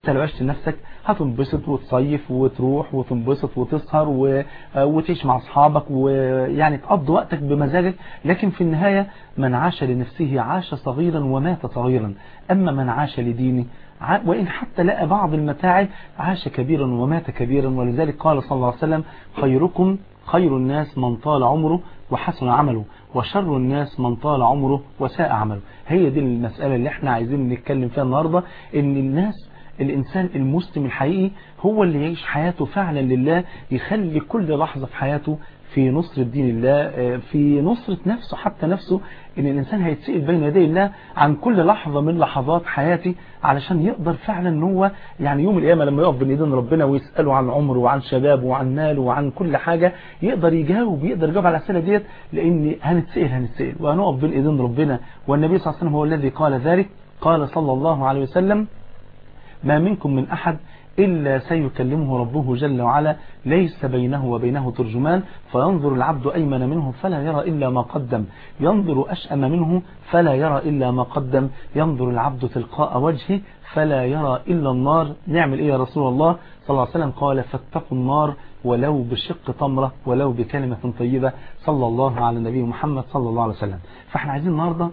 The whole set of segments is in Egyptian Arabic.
انت لو عشت نفسك هتنبسط وتصيف وتروح وتنبسط وتسهر و... وتعيش مع اصحابك ويعني تقضي وقتك بمزاجك لكن في النهاية من عاش لنفسه عاش صغيرا ومات صغيرا اما من عاش لدينه وإن حتى لقى بعض المتاعب عاش كبيرا ومات كبيرا ولذلك قال صلى الله عليه وسلم خيركم خير الناس من طال عمره وحسن عمله وشر الناس من طال عمره وساء عمله هي دي المسألة اللي احنا عايزين نتكلم فيها النهاردة ان الناس الإنسان المسلم الحقيقي هو اللي يعيش حياته فعلا لله يخلي كل لحظة في حياته في نصرة دين الله في نصرة نفسه حتى نفسه ان الانسان هيتسئل بين يدي الله عن كل لحظة من لحظات حياتي علشان يقدر فعلا ان هو يعني يوم القيامة لما يقف بين ايدين ربنا ويسأله عن عمره وعن شبابه وعن ماله وعن كل حاجة يقدر يجاوب يقدر يجاوب على الاسئله ديت لان هنتسئل هنتسئل وهنقف بين ايدين ربنا والنبي صلى الله عليه وسلم هو الذي قال ذلك قال صلى الله عليه وسلم ما منكم من أحد إلا سيكلمه ربه جل وعلا ليس بينه وبينه ترجمان فينظر العبد أيمن منه فلا يرى إلا ما قدم ينظر أشأم منه فلا يرى إلا ما قدم ينظر العبد تلقاء وجهه فلا يرى إلا النار نعمل إيه يا رسول الله صلى الله عليه وسلم قال فاتقوا النار ولو بشق تمرة ولو بكلمة طيبة صلى الله على النبي محمد صلى الله عليه وسلم فاحنا عايزين النهاردة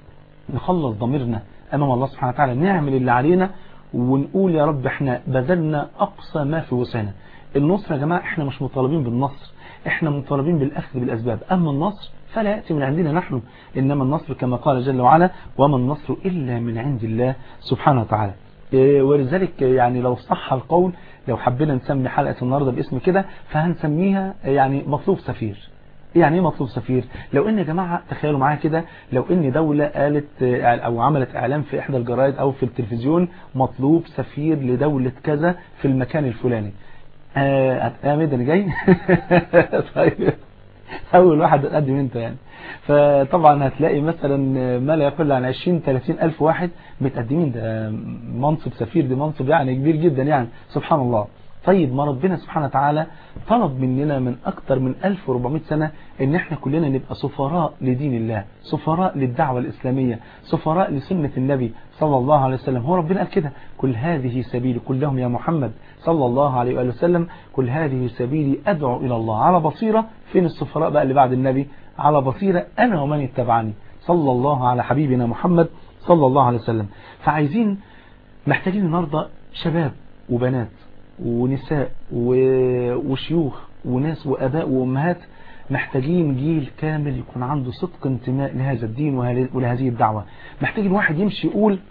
نخلص ضميرنا أمام الله سبحانه وتعالى نعمل اللي علينا ونقول يا رب احنا بذلنا أقصى ما في وسعنا النصر يا جماعة احنا مش مطالبين بالنصر احنا مطالبين بالأخذ بالأسباب أما النصر فلا يأتي من عندنا نحن إنما النصر كما قال جل وعلا وما النصر إلا من عند الله سبحانه وتعالى ولذلك يعني لو صح القول لو حبينا نسمي حلقة النهاردة باسم كده فهنسميها يعني مطلوب سفير يعني ايه مطلوب سفير لو ان يا جماعة تخيلوا معايا كده لو ان دولة قالت او عملت اعلان في احدى الجرائد او في التلفزيون مطلوب سفير لدولة كذا في المكان الفلاني اه ميدان جاي طيب اول واحد هتقدم انت يعني فطبعا هتلاقي مثلا ما لا يقل عن 20 30 الف واحد متقدمين ده منصب سفير ده منصب يعني كبير جدا يعني سبحان الله طيب ما ربنا سبحانه وتعالى طلب مننا من أكثر من 1400 سنة ان احنا كلنا نبقى سفراء لدين الله سفراء للدعوة الإسلامية سفراء لسنة النبي صلى الله عليه وسلم هو ربنا قال كده كل هذه سبيلي كل لهم يا محمد صلى الله عليه وآله وسلم كل هذه سبيلي أدعو إلى الله على بصيرة فين السفراء بقى اللي بعد النبي على بصيرة أنا ومن اتبعني صلى الله على حبيبنا محمد صلى الله عليه وسلم فعايزين محتاجين النهاردة شباب وبنات ونساء وشيوخ وناس وأباء وأمهات محتاجين جيل كامل يكون عنده صدق انتماء لهذا الدين ولهذه الدعوة محتاجين واحد يمشي يقول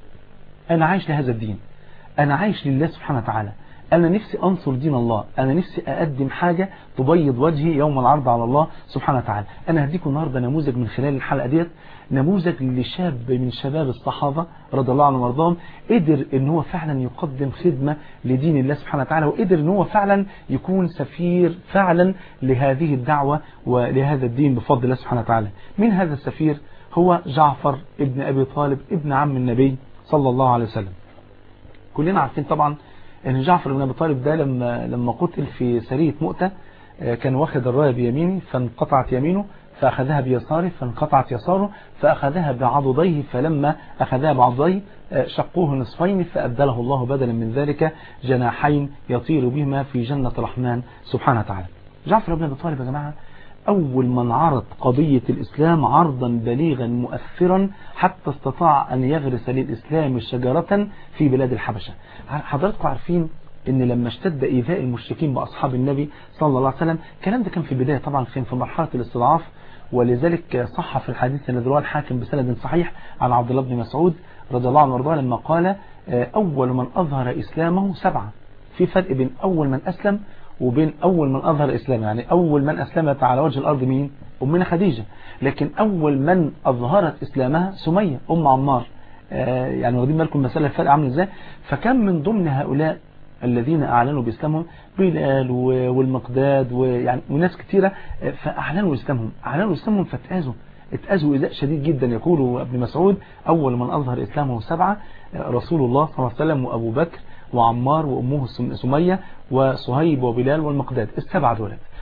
أنا عايش لهذا الدين أنا عايش لله سبحانه وتعالى أنا نفسي أنصر دين الله أنا نفسي أقدم حاجة تبيض وجهي يوم العرض على الله سبحانه وتعالى أنا هديكم النهاردة نموذج من خلال الحلقة ديت نموذج لشاب من شباب الصحابة رضي الله عنهم وارضاهم قدر ان هو فعلا يقدم خدمة لدين الله سبحانه وتعالى وقدر ان هو فعلا يكون سفير فعلا لهذه الدعوة ولهذا الدين بفضل الله سبحانه وتعالى من هذا السفير هو جعفر ابن أبي طالب ابن عم النبي صلى الله عليه وسلم كلنا عارفين طبعا ان جعفر بن أبي طالب ده لما, لما قتل في سرية مؤتة كان واخد الراية بيمينه فانقطعت يمينه فأخذها بيساره فانقطعت يساره فأخذها بعضديه فلما أخذها بعضديه شقوه نصفين فأبدله الله بدلا من ذلك جناحين يطير بهما في جنة الرحمن سبحانه وتعالى جعفر بن أبي طالب يا جماعة أول من عرض قضية الإسلام عرضا بليغا مؤثرا حتى استطاع أن يغرس للإسلام شجرة في بلاد الحبشة حضراتكم عارفين ان لما اشتد ايذاء المشركين باصحاب النبي صلى الله عليه وسلم الكلام ده كان في البدايه طبعا كان في مرحله الاستضعاف ولذلك صح في الحديث الذي رواه الحاكم بسند صحيح عن عبد الله بن مسعود رضي الله عنه وارضاه لما قال اول من اظهر اسلامه سبعه في فرق بين اول من اسلم وبين اول من اظهر اسلامه يعني اول من اسلمت على وجه الارض مين امنا خديجه لكن اول من اظهرت اسلامها سميه ام عمار يعني واخدين بالكم المساله الفرق عامل ازاي فكان من ضمن هؤلاء الذين أعلنوا بإسلامهم بلال والمقداد ويعني وناس كثيرة فأعلنوا إسلامهم أعلنوا إسلامهم فاتأذوا اتأذوا إذاء شديد جدا يقول ابن مسعود أول من أظهر إسلامه سبعة رسول الله صلى الله عليه وسلم وأبو بكر وعمار وأمه سمية وصهيب وبلال والمقداد السبعة دولت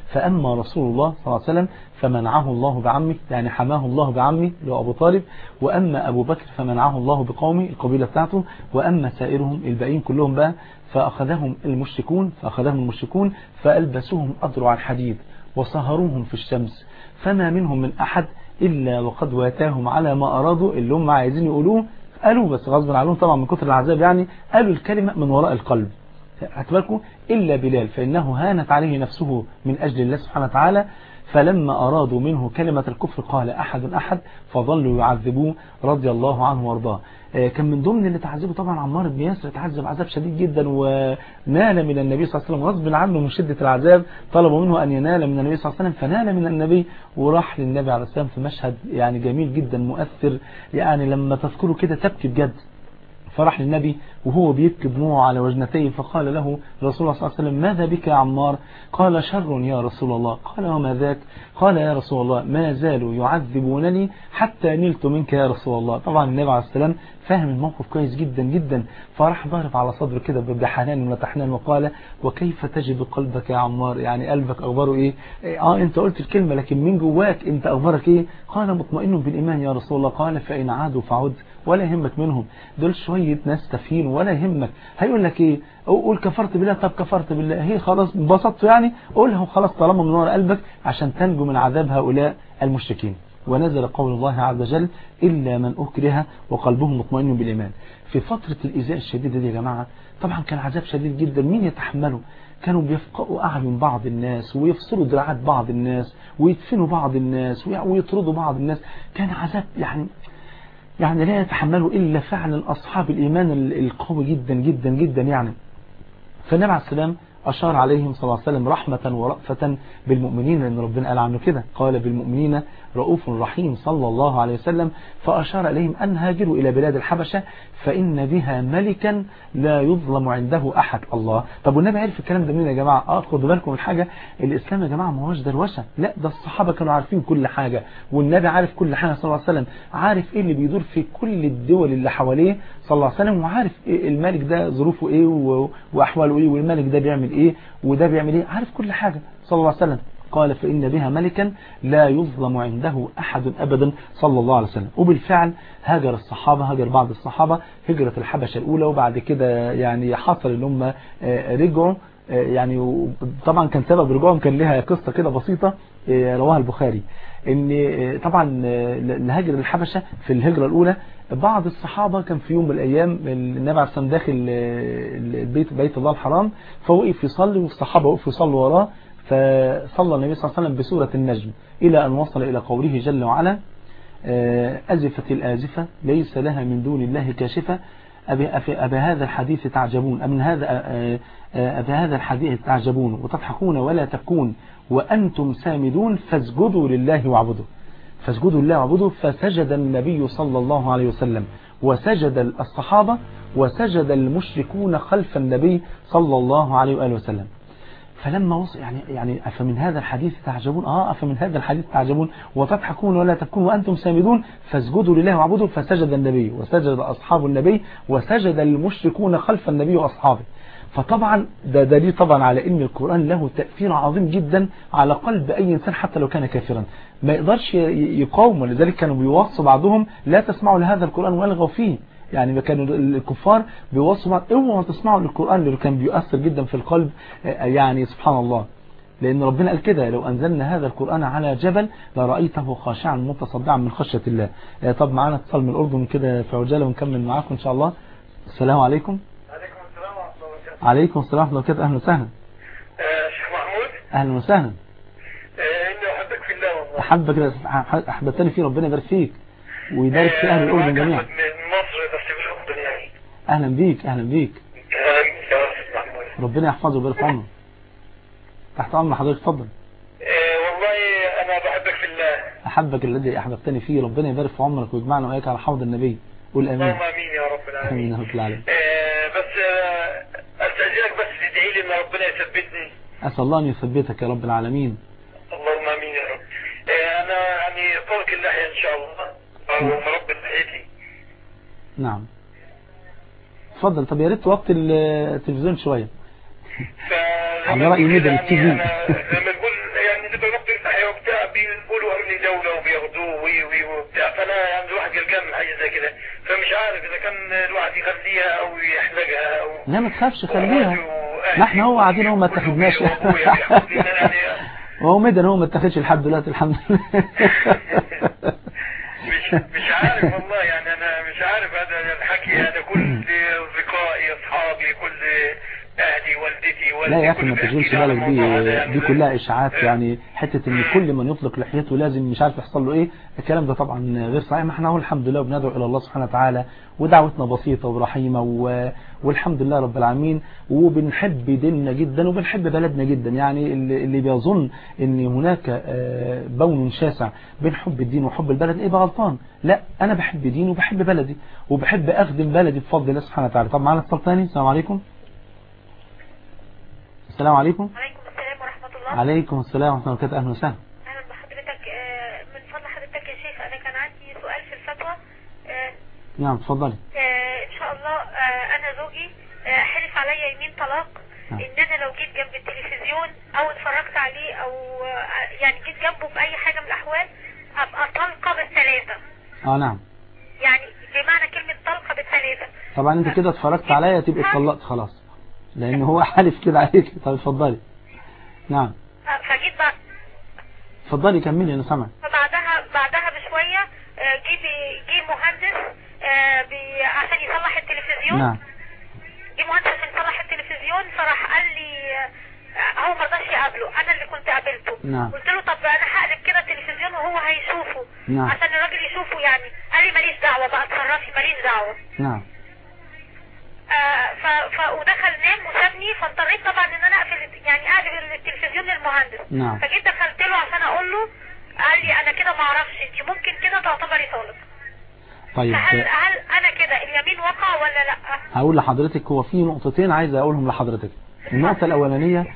فأما رسول الله صلى الله عليه وسلم فمنعه الله بعمه يعني حماه الله بعمه اللي هو أبو طالب وأما أبو بكر فمنعه الله بقومه القبيلة بتاعته وأما سائرهم الباقيين كلهم بقى فأخذهم المشركون فأخذهم المشركون فألبسوهم أضرع الحديد وصهروهم في الشمس فما منهم من أحد إلا وقد واتاهم على ما أرادوا اللي هم عايزين يقولوه قالوا بس غصب عنهم طبعا من كتر العذاب يعني قالوا الكلمة من وراء القلب هتبالكم إلا بلال فإنه هانت عليه نفسه من أجل الله سبحانه وتعالى فلما أرادوا منه كلمة الكفر قال أحد أحد فظلوا يعذبوه رضي الله عنه وارضاه كان من ضمن اللي تعذبه طبعا عمار بن ياسر تعذب عذاب شديد جدا ونال من النبي صلى الله عليه وسلم غصب عنه من شدة العذاب طلبوا منه أن ينال من النبي صلى الله عليه وسلم فنال من النبي وراح للنبي عليه السلام في مشهد يعني جميل جدا مؤثر يعني لما تذكره كده تبكي بجد فراح للنبي وهو بيبكي دموعه على وجنتيه فقال له رسول الله صلى الله عليه وسلم ماذا بك يا عمار قال شر يا رسول الله قال وما ذاك قال يا رسول الله ما زالوا يعذبونني حتى نلت منك يا رسول الله طبعا النبي عليه السلام فاهم الموقف كويس جدا جدا فراح ضارب على صدره كده بحنان وتحنان وقال وكيف تجد قلبك يا عمار يعني قلبك أخباره إيه آه أنت قلت الكلمة لكن من جواك أنت أخبارك إيه قال مطمئن بالإيمان يا رسول الله قال فإن عادوا فعد ولا يهمك منهم دول شوية ناس تفين ولا يهمك هيقول لك ايه قول كفرت بالله طب كفرت بالله هي خلاص انبسطت يعني قولها خلاص طالما من ورا قلبك عشان تنجو من عذاب هؤلاء المشركين ونزل قول الله عز وجل إلا من أكره وقلبه مطمئن بالإيمان في فترة الإزاء الشديدة دي يا جماعة طبعا كان عذاب شديد جدا مين يتحمله كانوا بيفقئوا أعين بعض الناس ويفصلوا دراعات بعض الناس ويدفنوا بعض الناس ويطردوا بعض الناس كان عذاب يعني يعني لا يتحمله إلا فعلا أصحاب الإيمان القوي جدا جدا جدا يعني فالنبي عليه السلام أشار عليهم صلى الله عليه وسلم رحمة ورأفة بالمؤمنين لأن ربنا قال عنه كده قال بالمؤمنين رؤوف رحيم صلى الله عليه وسلم فأشار إليهم أن هاجروا إلى بلاد الحبشة فإن بها ملكا لا يظلم عنده أحد الله طب والنبي عرف الكلام ده منين يا جماعة آه خدوا بالكم من حاجة الإسلام يا جماعة ما هوش دروشة لا ده الصحابة كانوا عارفين كل حاجة والنبي عارف كل حاجة صلى الله عليه وسلم عارف إيه اللي بيدور في كل الدول اللي حواليه صلى الله عليه وسلم وعارف إيه الملك ده ظروفه إيه وأحواله إيه والملك ده بيعمل إيه وده بيعمل إيه عارف كل حاجة صلى الله عليه وسلم قال فإن بها ملكا لا يظلم عنده أحد أبدا صلى الله عليه وسلم وبالفعل هاجر الصحابة هاجر بعض الصحابة هجرة الحبشة الأولى وبعد كده يعني حصل ان هم رجعوا يعني طبعا كان سبب رجوعهم كان لها قصة كده بسيطة رواها البخاري ان طبعا الهجر الحبشة في الهجرة الأولى بعض الصحابة كان في يوم من الأيام النبي عليه السلام داخل البيت بيت الله الحرام فوقف يصلي والصحابة وقفوا يصلوا وراه فصلى النبي صلى الله عليه وسلم بسورة النجم إلى أن وصل إلى قوله جل وعلا أزفت الآزفة ليس لها من دون الله كاشفة أبي, أبي هذا الحديث تعجبون أمن هذا أبي هذا الحديث تعجبون وتضحكون ولا تبكون وأنتم سامدون فاسجدوا لله واعبدوا فاسجدوا لله واعبدوا فسجد النبي صلى الله عليه وسلم وسجد الصحابة وسجد المشركون خلف النبي صلى الله عليه وآله وسلم فلما وصل يعني يعني أفمن هذا الحديث تعجبون آه أفمن هذا الحديث تعجبون وتضحكون ولا تبكون وأنتم سامدون فاسجدوا لله واعبدوا فسجد النبي وسجد أصحاب النبي وسجد المشركون خلف النبي وأصحابه فطبعا ده دليل طبعا على ان القرآن له تأثير عظيم جدا على قلب اي انسان حتى لو كان كافرا ما يقدرش يقاوم ولذلك كانوا بيوصوا بعضهم لا تسمعوا لهذا القرآن والغوا فيه يعني كانوا الكفار بيوصوا بعض اوعوا تسمعوا للقرآن اللي كان بيؤثر جدا في القلب يعني سبحان الله لأن ربنا قال كده لو أنزلنا هذا القرآن على جبل لرأيته خاشعا متصدعا من خشية الله طب معانا اتصال من الأردن كده في عجالة ونكمل معاكم إن شاء الله السلام عليكم عليكم السلام ورحمة الله وبركاته عليكم السلام ورحمة الله وبركاته أهلا وسهلا آه، شيخ محمود أهلا وسهلا آه، إني أحبك في الله والله أحبك كده أحببتني فيه ربنا يبارك فيك ويبارك في أهل الأردن جميعا من مصر بس مش الأردن يعني أهلا بيك أهلا بيك آه، يا أستاذ محمود ربنا يحفظه ويبارك في عمره تحت أمر حضرتك اتفضل آه، والله أنا بحبك في الله أحبك الذي أحببتني فيه ربنا يبارك في عمرك ويجمعنا وإياك على حوض النبي قول آمين اللهم آمين يا رب آمين العالمين يا رب العالمين آه، بس آه، أستأذنك بس تدعي لي إن ربنا يثبتني أسأل الله أن يثبتك يا رب العالمين اللهم آمين يا رب آه، أنا يعني طولك اللحية إن شاء الله أو مربي لحيتي نعم اتفضل طب يا ريت توطي التلفزيون شوية ف- على رأي كده ميدان يعني التي في. أنا لما نقول بربي اللحية وبتاع بيقولوا ابن دولة وبياخدوه وي وي وبتاع فانا يعني الواحد قلقان من حاجة زي كده فمش عارف اذا كان الواحد يخليها او يحلقها او لا ما تخافش خليها ما احنا هو قاعدين هو ما اتخذناش وهو مدن هو ما اتخذش لحد دلوقتي الحمد لله مش مش عارف والله يعني انا مش عارف هذا الحكي هذا كل اصدقائي اصحابي كل اهلي والدتي والدي لا يا اخي كل ما بيحكي تشغلش لي عن بالك الموضوع هذا دي يعني دي ده- كلها اشاعات يعني حته ان كل من يطلق لحيته لازم مش عارف يحصل له ايه الكلام ده طبعا غير صحيح ما احنا هو الحمد لله بندعو الى الله سبحانه وتعالى ودعوتنا بسيطه ورحيمه و... والحمد لله رب العالمين وبنحب ديننا جدا وبنحب بلدنا جدا يعني اللي, اللي بيظن ان هناك آه، بون شاسع بين حب الدين وحب البلد ايه بقى غلطان لا انا بحب ديني وبحب بلدي وبحب اخدم بلدي بفضل الله سبحانه وتعالى طب معانا اتصال ثاني السلام عليكم السلام عليكم عليكم السلام ورحمة الله عليكم السلام ورحمة الله وبركاته أهلا وسهلا أهلا بحضرتك آه، من فضل حضرتك يا شيخ أنا كان عندي سؤال في الفتوى آه، نعم تفضلي آه، إن شاء الله آه، أنا زوجي آه، حلف عليا يمين طلاق نعم. إن أنا لو جيت جنب التلفزيون أو اتفرجت عليه أو آه، يعني جيت جنبه في أي حاجة من الأحوال أبقى طلقة بالثلاثة اه نعم يعني بمعنى كلمة طلقة بالثلاثة طبعا انت كده اتفرجت عليا تبقى اتطلقت خلاص لان هو حالف كده عليك طب اتفضلي نعم آه، فجيت بعد اتفضلي كملي انا سامع فبعدها بعدها بشوية آه، جه بي- جه مهندس آه، بي- عشان يصلح التلفزيون نعم جه مهندس عشان يصلح التلفزيون فراح قال لي آه، هو ما رضاش يقابله انا اللي كنت قابلته نعم. قلت له طب انا هقلب كده التلفزيون وهو هيشوفه نعم. عشان الراجل يشوفه يعني قال لي ماليش دعوه بقى اتصرفي ماليش دعوه نعم آه ف... ف... ودخل نام وسابني فاضطريت طبعا ان انا اقفل يعني اقلب التلفزيون للمهندس نعم. فجيت دخلت له عشان اقول له قال لي انا كده ما اعرفش انت ممكن كده تعتبري طالق طيب فهل هل انا كده اليمين وقع ولا لا هقول لحضرتك هو في نقطتين عايز اقولهم لحضرتك النقطة الأولانية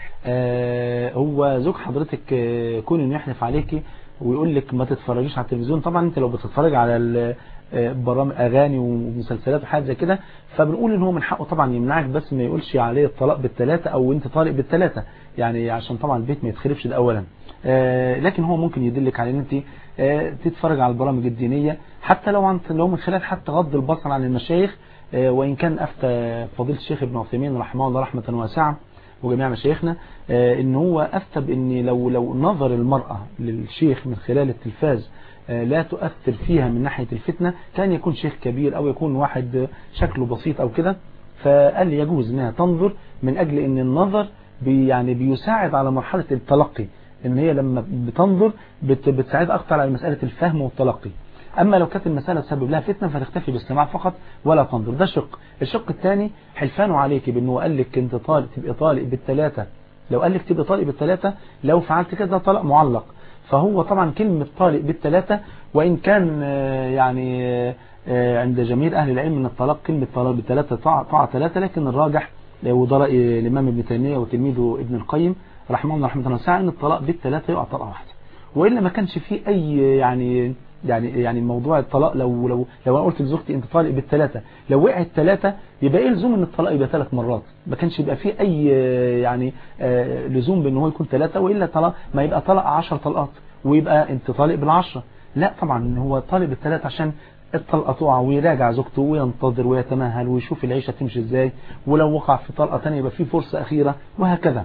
آه، هو زوج حضرتك آه، كون انه يحلف عليكي ويقول لك ما تتفرجيش على التلفزيون طبعا انت لو بتتفرج على ال- آه، برامج اغاني ومسلسلات وحاجات زي كده فبنقول ان هو من حقه طبعا يمنعك بس ما يقولش عليه الطلاق بالثلاثه او انت طالق بالثلاثه يعني عشان طبعا البيت ما يتخربش ده اولا آه، لكن هو ممكن يدلك على ان انت آه، تتفرج على البرامج الدينيه حتى لو عن لو من خلال حتى غض البصر عن المشايخ آه، وان كان افتى فضيله الشيخ ابن عثيمين رحمه الله رحمه واسعه وجميع مشايخنا آه، ان هو افتى بان لو لو نظر المرأة للشيخ من خلال التلفاز آه، لا تؤثر فيها من ناحية الفتنة كان يكون شيخ كبير او يكون واحد آه، شكله بسيط او كده فقال لي يجوز انها تنظر من اجل ان النظر بي يعني بيساعد على مرحلة التلقي ان هي لما بتنظر بت بتساعد اكتر على مسألة الفهم والتلقي اما لو كانت المسألة تسبب لها فتنة فتكتفي بالاستماع فقط ولا تنظر ده شق الشق الثاني حلفانه عليك بانه قال لك انت طالق تبقى طالق بالثلاثة لو قال لك تبقى طالق بالثلاثة لو فعلت كده ده طلاق معلق فهو طبعا كلمة طالق بالثلاثة وإن كان آه، يعني آه، آه، عند جميع أهل العلم من الطلاق كلمة طلاق بالثلاثة طاعة طاعة ثلاثة لكن الراجح آه، وده رأي الإمام ابن تيمية وتلميذه ابن القيم رحمه الله رحمة الله واسعة إن الطلاق بالثلاثة يقع طلاق واحدة وإلا ما كانش فيه أي يعني يعني يعني موضوع الطلاق لو لو لو انا قلت لزوجتي انت طالق بالثلاثه لو وقعت ثلاثه يبقى ايه لزوم ان الطلاق يبقى ثلاث مرات ما كانش يبقى فيه اي آه، يعني آه، لزوم بان هو يكون ثلاثه والا طلاق ما يبقى طلاق 10 طلقات ويبقى انت طالق بالعشره لا طبعا هو طالق بالثلاثه عشان الطلقه تقع ويراجع زوجته وينتظر ويتمهل ويشوف العيشه تمشي ازاي ولو وقع في طلقه ثانيه يبقى في فرصه اخيره وهكذا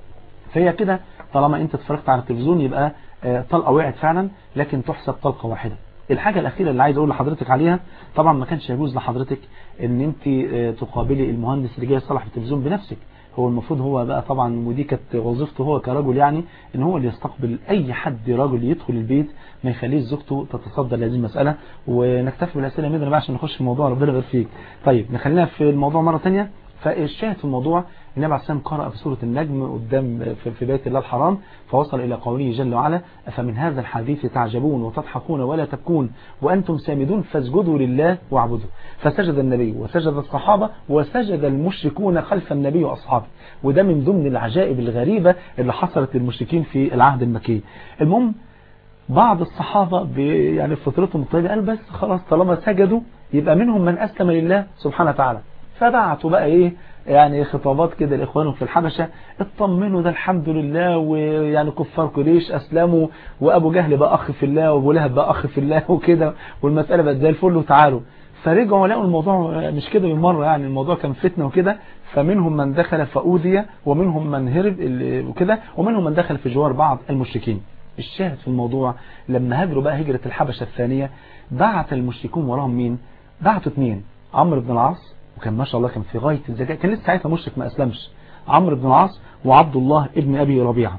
فهي كده طالما انت اتفرجت على التلفزيون يبقى آه، طلقة وقعت فعلا لكن تحسب طلقة واحدة الحاجة الأخيرة اللي عايز أقول لحضرتك عليها طبعا ما كانش يجوز لحضرتك ان انت آه، تقابلي المهندس اللي جاي يصلح في التلفزيون بنفسك هو المفروض هو بقى طبعا ودي كانت وظيفته هو كرجل يعني ان هو اللي يستقبل اي حد راجل يدخل البيت ما يخليش زوجته تتصدر لهذه المسألة ونكتفي بالأسئلة مدن بقى عشان نخش في الموضوع ربنا يبارك فيك طيب نخلينا في الموضوع مرة ثانيه فالشاهد في الموضوع النبي عليه السلام قرأ في سورة النجم قدام في- في بيت الله الحرام فوصل إلى قوله جل وعلا أفمن هذا الحديث تعجبون وتضحكون ولا تبكون وأنتم سامدون فاسجدوا لله واعبدوا فسجد النبي وسجد الصحابة وسجد المشركون خلف النبي وأصحابه وده من ضمن العجائب الغريبة اللي حصلت للمشركين في العهد المكي المهم بعض الصحابة ب- يعني في فطرتهم الطيبة قال بس خلاص طالما سجدوا يبقى منهم من أسلم لله سبحانه وتعالى فبعتوا بقى ايه يعني خطابات كده لاخوانهم في الحبشة اطمنوا ده الحمد لله ويعني كفار قريش اسلموا وابو جهل بقى اخ في الله وابو لهب بقى اخ في الله وكده والمسألة بقت زي الفل وتعالوا فرجعوا لقوا الموضوع مش كده بالمرة يعني الموضوع كان فتنة وكده فمنهم من دخل فأودي ومنهم من هرب وكده ومنهم من دخل في جوار بعض المشركين الشاهد في الموضوع لما هاجروا بقى هجرة الحبشة الثانية بعت المشركون وراهم مين بعتوا اثنين عمرو بن العاص وكان ما شاء الله كان في غاية الذكاء كان لسه ساعتها مشرك ما أسلمش عمرو بن العاص وعبد الله ابن أبي ربيعة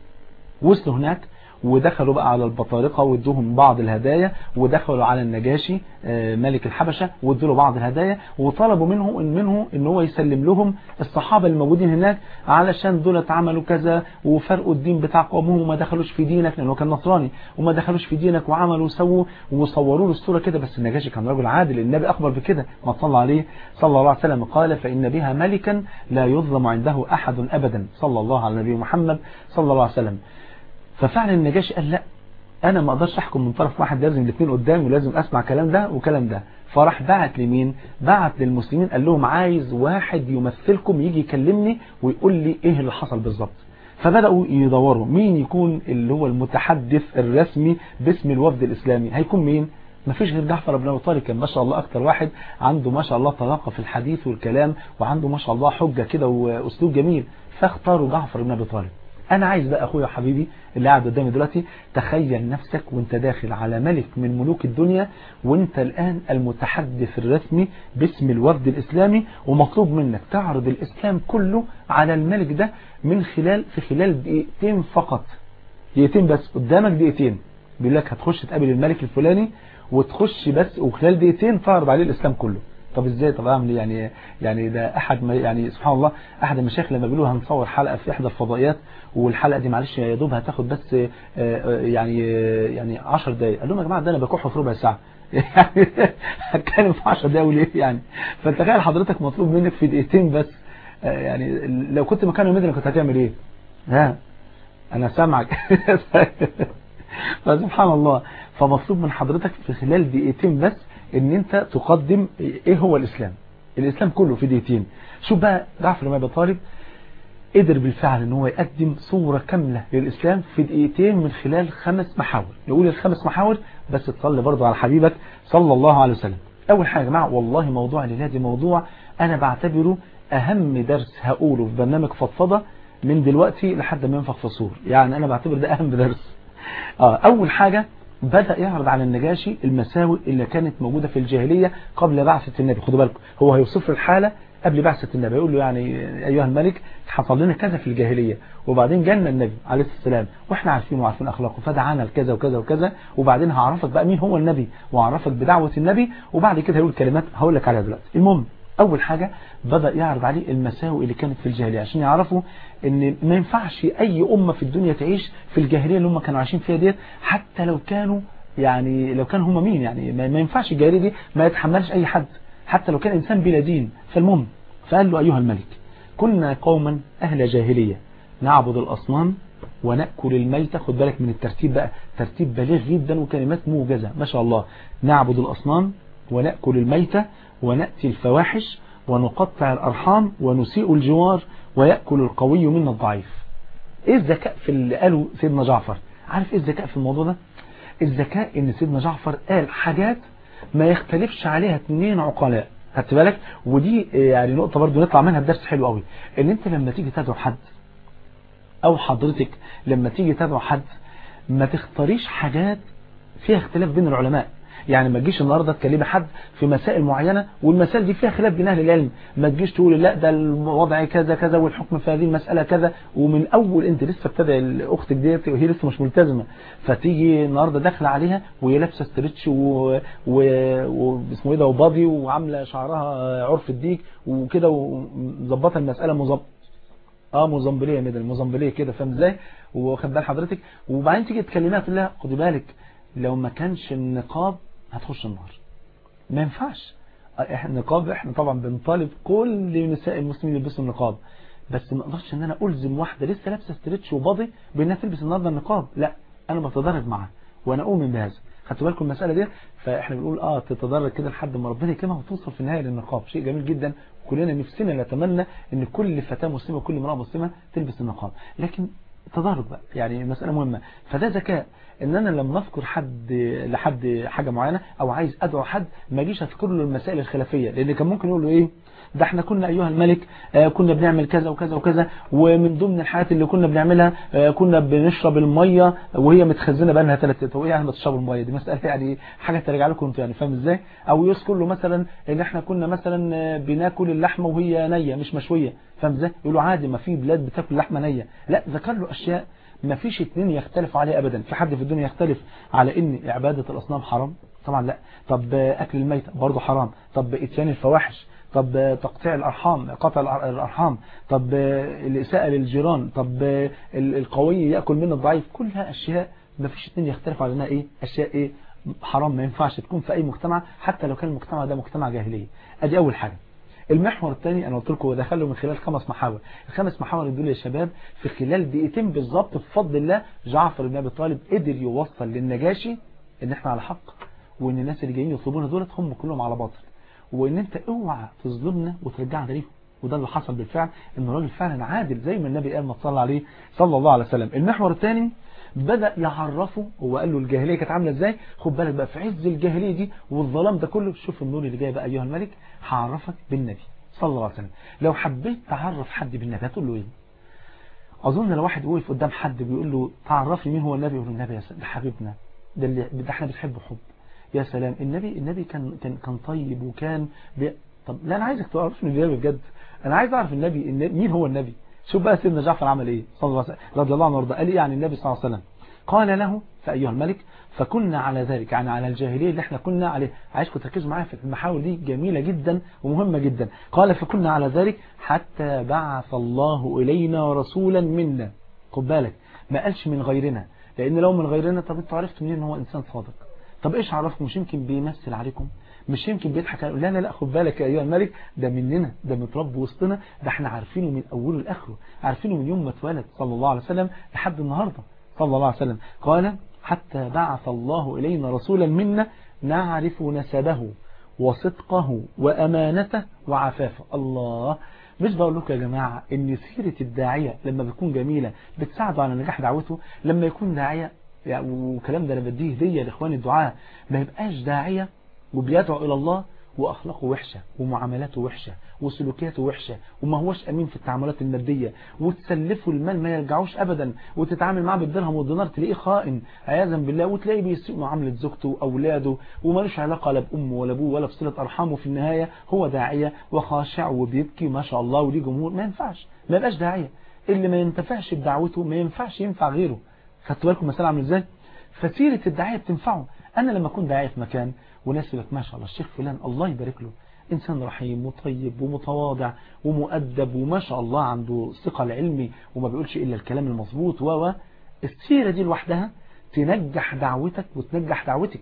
وصلوا هناك ودخلوا بقى على البطارقة وادوهم بعض الهدايا ودخلوا على النجاشي ملك الحبشة وادوا له بعض الهدايا وطلبوا منه ان منه ان هو يسلم لهم الصحابة الموجودين هناك علشان دول اتعملوا كذا وفرقوا الدين بتاع قومهم وما دخلوش في دينك لانه كان نصراني وما دخلوش في دينك وعملوا وسووا وصوروا له الصورة كده بس النجاشي كان رجل عادل النبي اخبر بكده ما صلى عليه صلى الله عليه وسلم قال فإن بها ملكا لا يظلم عنده أحد أبدا صلى الله على النبي محمد صلى الله عليه وسلم ففعلا النجاشي قال لا انا ما اقدرش احكم من طرف واحد لازم الاثنين قدامي ولازم اسمع كلام ده وكلام ده فراح بعت لمين بعت للمسلمين قال لهم عايز واحد يمثلكم يجي يكلمني ويقول لي ايه اللي حصل بالظبط فبدأوا يدوروا مين يكون اللي هو المتحدث الرسمي باسم الوفد الاسلامي هيكون مين مفيش غير جعفر بن ابي طالب كان ما شاء الله اكتر واحد عنده ما شاء الله طلاقه في الحديث والكلام وعنده ما شاء الله حجه كده واسلوب جميل فاختاروا جعفر بن ابي طالب انا عايز بقى اخويا وحبيبي اللي قاعد قدامي دلوقتي تخيل نفسك وانت داخل على ملك من ملوك الدنيا وانت الان المتحدث الرسمي باسم الوفد الاسلامي ومطلوب منك تعرض الاسلام كله على الملك ده من خلال في خلال دقيقتين فقط دقيقتين بس قدامك دقيقتين بيقول لك هتخش تقابل الملك الفلاني وتخش بس وخلال دقيقتين تعرض عليه الاسلام كله طب ازاي طب اعمل ايه يعني يعني ده احد ما يعني سبحان الله احد المشايخ لما بيقولوا هنصور حلقه في احدى الفضائيات والحلقه دي معلش يا دوب هتاخد بس يعني يعني 10 دقايق قال لهم يا جماعه ده انا بكح في ربع ساعه يعني هتكلم في 10 دقايق وليه يعني فتخيل حضرتك مطلوب منك في دقيقتين بس يعني لو كنت مكان المدني كنت هتعمل ايه ها انا سامعك فسبحان الله فمطلوب من حضرتك في خلال دقيقتين بس ان انت تقدم ايه هو الاسلام الاسلام كله في دقيقتين شوف بقى جعفر بن ابي طالب قدر بالفعل ان هو يقدم صورة كاملة للاسلام في دقيقتين من خلال خمس محاور نقول الخمس محاور بس تصلي برضو على حبيبك صلى الله عليه وسلم اول حاجة يا جماعه والله موضوع الليله دي موضوع انا بعتبره اهم درس هقوله في برنامج فضفضه من دلوقتي لحد ما ينفخ في الصور يعني انا بعتبر ده اهم درس آه اول حاجة بدأ يعرض على النجاشي المساوئ اللي كانت موجودة في الجاهلية قبل بعثة النبي خدوا بالكم هو هيوصف الحالة قبل بعثة النبي يقول له يعني أيها الملك حصل لنا كذا في الجاهلية وبعدين جانا النبي عليه السلام واحنا عارفين وعارفين أخلاقه فدعانا لكذا وكذا وكذا وبعدين هعرفك بقى مين هو النبي وهعرفك بدعوة النبي وبعد كده هيقول كلمات هقول لك عليها دلوقتي المهم أول حاجة بدأ يعرض عليه المساوئ اللي كانت في الجاهلية عشان يعرفوا ان ما ينفعش أي أمة في الدنيا تعيش في الجاهلية اللي هم كانوا عايشين فيها ديت حتى لو كانوا يعني لو كان هم مين يعني ما ينفعش الجاهلية دي ما يتحملش أي حد حتى لو كان إنسان بلا دين فالمهم فقال له أيها الملك كنا قوما أهل جاهلية نعبد الأصنام ونأكل الميتة خد بالك من الترتيب بقى ترتيب بليغ جدا وكلمات موجزة ما شاء الله نعبد الأصنام ونأكل الميتة ونأتي الفواحش ونقطع الأرحام ونسيء الجوار ويأكل القوي منا الضعيف ايه الذكاء في اللي قاله سيدنا جعفر عارف ايه الذكاء في الموضوع ده الذكاء ان سيدنا جعفر قال حاجات ما يختلفش عليها اثنين عقلاء خدت بالك ودي يعني نقطة برضو نطلع منها بدرس حلو قوي ان انت لما تيجي تدعو حد او حضرتك لما تيجي تدعو حد ما تختاريش حاجات فيها اختلاف بين العلماء يعني ما تجيش النهارده تكلمي حد في مسائل معينة والمسائل دي فيها خلاف بين اهل العلم ما تجيش تقول لا ده الوضع كذا كذا والحكم في هذه المسألة كذا ومن اول انت لسه بتدعي اختك ديت وهي لسه مش ملتزمة فتيجي النهارده داخله عليها وهي لابسه ستريتش و... و... واسمه ايه ده وبادي وعامله شعرها عرف الديك وكده ومظبطه المسألة مظبط اه موزمبليه ميدل موزمبليه كده فاهم ازاي واخد بال حضرتك وبعدين تيجي تكلمها تقول لها خدي بالك لو ما كانش النقاب هتخش النار ما ينفعش احنا النقاب احنا طبعا بنطالب كل نساء المسلمين يلبسوا النقاب بس ما اقدرش ان انا الزم واحده لسه لابسه ستريتش وباضي بانها تلبس النهارده النقاب لا انا بتدرج معاها وانا اؤمن بهذا خدتوا بالكم المساله دي فاحنا بنقول اه تتدرج كده لحد ما ربنا يكرمها وتوصل في النهايه للنقاب شيء جميل جدا كلنا نفسنا نتمنى ان كل فتاه مسلمه وكل امراه مسلمه تلبس النقاب لكن تدرج بقى يعني مساله مهمه فده ذكاء ان انا لما اذكر حد لحد حاجه معينه او عايز ادعو حد ما اجيش اذكر له المسائل الخلافيه لان كان ممكن يقول له ايه ده احنا كنا ايها الملك آه كنا بنعمل كذا وكذا وكذا ومن ضمن الحاجات اللي كنا بنعملها آه كنا بنشرب الميه وهي متخزنه بقى لها ثلاث طب ايه يعني بتشربوا الميه دي مساله يعني حاجه ترجع لكم انتوا يعني فاهم ازاي او يذكر له مثلا ان احنا كنا مثلا بناكل اللحمه وهي نيه مش مشويه فاهم ازاي يقول له عادي ما في بلاد بتاكل لحمه نيه لا ذكر له اشياء ما فيش اتنين يختلفوا عليه ابدا في حد في الدنيا يختلف على ان عباده الاصنام حرام طبعا لا طب اكل الميت برضه حرام طب اتيان الفواحش طب تقطيع الأرحام قطع الأرحام طب الإساءة للجيران طب القوي يأكل من الضعيف كلها أشياء ما فيش اتنين يختلفوا على انها ايه أشياء ايه حرام ما ينفعش تكون في أي مجتمع حتى لو كان المجتمع ده مجتمع جاهلية ادي أول حاجة المحور الثاني انا قلت لكم دخله من خلال خمس محاور الخمس محاور دول يا شباب في خلال دقيقتين بالظبط بفضل الله جعفر بن ابي طالب قدر يوصل للنجاشي ان احنا على حق وان الناس اللي جايين يطلبونا دولت هم كلهم على باطل وان انت اوعى تظلمنا وترجعنا ليهم وده اللي حصل بالفعل ان الراجل فعلا عادل زي ما النبي قال ما صلى عليه صلى الله عليه وسلم المحور الثاني بدأ يعرفه هو قال له الجاهلية كانت عاملة ازاي خد بالك بقى في عز الجاهلية دي والظلام ده كله شوف النور اللي جاي بقى ايها الملك هعرفك بالنبي صلى الله عليه وسلم لو حبيت تعرف حد بالنبي هتقول له ايه اظن لو واحد وقف قدام حد بيقول له تعرفني مين هو النبي يقول له النبي ده حبيبنا ده اللي ده احنا بنحبه حب يا سلام النبي النبي كان كان كان طيب وكان بي... طب لا انا عايزك تعرفني النبي بجد انا عايز اعرف النبي مين هو النبي شوف بقى سيدنا جعفر عمل ايه صلى الله عليه وسلم رضي الله عنه وارضاه قال ايه عن النبي صلى الله عليه وسلم قال له فايها الملك فكنا على ذلك يعني على الجاهليه اللي احنا كنا عليه عايزكم تركزوا معايا في المحاور دي جميله جدا ومهمه جدا قال فكنا على ذلك حتى بعث الله الينا رسولا منا خد بالك ما قالش من غيرنا لان لو من غيرنا طب انتوا عرفتوا منين ان هو انسان صادق طب ايش عرفكم مش يمكن بيمثل عليكم مش يمكن بيضحك لا لا لا خد بالك يا ايها الملك ده مننا ده متربي وسطنا ده احنا عارفينه من اوله لاخره عارفينه من يوم ما اتولد صلى الله عليه وسلم لحد النهارده صلى الله عليه وسلم قال حتى بعث الله الينا رسولا منا نعرف نسبه وصدقه وامانته وعفافه الله مش بقول لكم يا جماعه ان سيره الداعيه لما بتكون جميله بتساعده على نجاح دعوته لما يكون داعيه يعني وكلام ده انا بديه هديه لاخواني الدعاء ما يبقاش داعيه وبيدعو الى الله واخلاقه وحشه ومعاملاته وحشه وسلوكياته وحشه وما هوش امين في التعاملات الماديه وتسلفه المال ما يرجعوش ابدا وتتعامل معاه بالدرهم والدينار تلاقيه خائن عياذا بالله وتلاقيه بيسيء معامله زوجته واولاده ومالوش علاقه لا بامه ولا ابوه ولا بصله ارحامه في النهايه هو داعيه وخاشع وبيبكي ما شاء الله وليه جمهور ما ينفعش ما يبقاش داعيه اللي ما ينتفعش بدعوته ما ينفعش ينفع غيره خدتوا بالكم مثلا عامل ازاي فسيره الداعيه بتنفعه انا لما اكون داعيه في مكان وناس يقول ما شاء الله الشيخ فلان الله يبارك له إنسان رحيم وطيب ومتواضع ومؤدب وما شاء الله عنده ثقة العلمي وما بيقولش إلا الكلام المظبوط و السيرة دي لوحدها تنجح دعوتك وتنجح دعوتك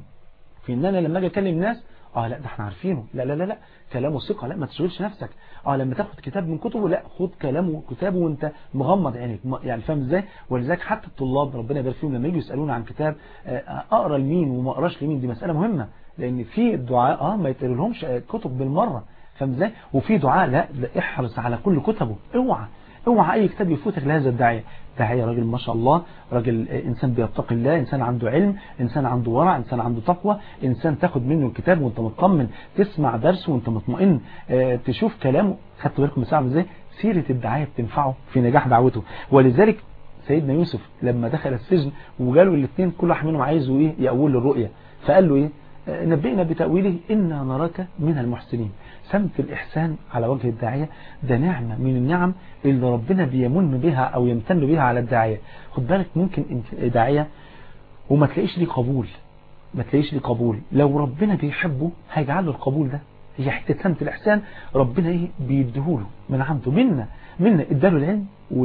في إن أنا لما أجي أكلم ناس اه لا ده احنا عارفينه لا لا لا لا كلامه ثقة لا ما تشغلش نفسك اه لما تاخد كتاب من كتبه لا خد كلامه كتابه وانت مغمض عينيك يعني فاهم ازاي ولذلك حتى الطلاب ربنا يبارك فيهم لما يجوا يسالونا عن كتاب اقرا لمين وما اقراش لمين دي مساله مهمه لان في الدعاء اه ما يتقرلهمش كتب بالمره فاهم ازاي وفي دعاء لا احرص على كل كتبه اوعى اوعى اي كتاب يفوتك لهذا الداعيه داعيه راجل ما شاء الله راجل انسان بيتقي الله انسان عنده علم انسان عنده ورع انسان عنده تقوى انسان تاخد منه الكتاب وانت مطمن تسمع درسه وانت مطمئن اه تشوف كلامه خدتوا بالكم مساعد ازاي سيره الداعيه بتنفعه في نجاح دعوته ولذلك سيدنا يوسف لما دخل السجن وجاله الاثنين كل واحد منهم عايزه ايه يقول الرؤيه فقال له ايه نبئنا بتأويله إنا نراك من المحسنين سمت الإحسان على وجه الداعية ده نعمة من النعم اللي ربنا بيمن بها أو يمتن بها على الداعية خد بالك ممكن داعية وما تلاقيش ليه قبول ما تلاقيش ليه قبول لو ربنا بيحبه هيجعل له القبول ده هي حتة سمت الإحسان ربنا إيه بيديهوله من عنده منا منا اداله العلم